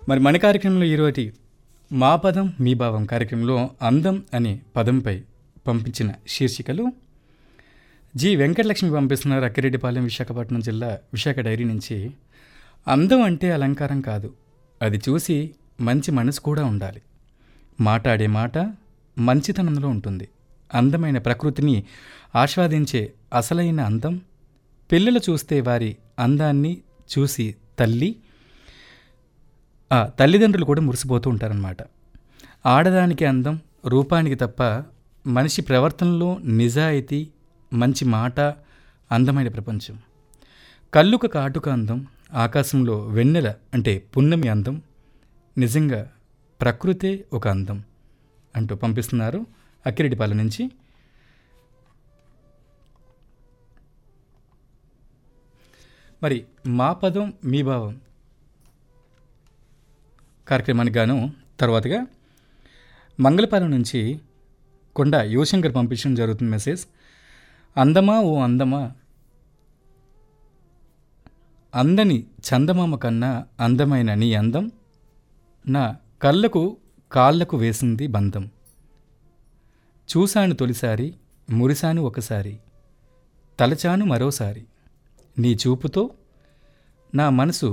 మరి మన కార్యక్రమంలో ఈరోజు మా పదం మీ భావం కార్యక్రమంలో అందం అనే పదంపై పంపించిన శీర్షికలు జి వెంకటలక్ష్మి పంపిస్తున్నారు అక్కిరెడ్డిపాలెం విశాఖపట్నం జిల్లా విశాఖ డైరీ నుంచి అందం అంటే అలంకారం కాదు అది చూసి మంచి మనసు కూడా ఉండాలి మాట్లాడే మాట మంచితనంలో ఉంటుంది అందమైన ప్రకృతిని ఆస్వాదించే అసలైన అందం పిల్లలు చూస్తే వారి అందాన్ని చూసి తల్లి ఆ, తల్లిదండ్రులు కూడా మురిసిపోతూ ఉంటారనమాట ఆడదానికి అందం రూపానికి తప్ప మనిషి ప్రవర్తనలో నిజాయితీ మంచి మాట అందమైన ప్రపంచం కళ్ళుక కాటుక అందం ఆకాశంలో వెన్నెల అంటే పున్నమి అందం నిజంగా ప్రకృతే ఒక అందం అంటూ పంపిస్తున్నారు అక్కిరెడ్డిపాలెం నుంచి మరి మా పదం మీ భావం కార్యక్రమానికి గాను తర్వాతగా మంగళపాలెం నుంచి కొండ యువశంకర్ పంపించడం జరుగుతుంది మెసేజ్ అందమా ఓ అందమా అందని చందమామ కన్నా అందమైన నీ అందం నా కళ్ళకు కాళ్ళకు వేసింది బంధం చూశాను తొలిసారి మురిశాను ఒకసారి తలచాను మరోసారి నీ చూపుతో నా మనసు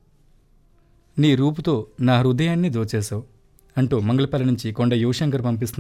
నీ రూపుతో నా హృదయాన్ని దోచేశావు అంటూ మంగళపల్లి నుంచి కొండ యువశంకర్ పంపిస్తున్నారు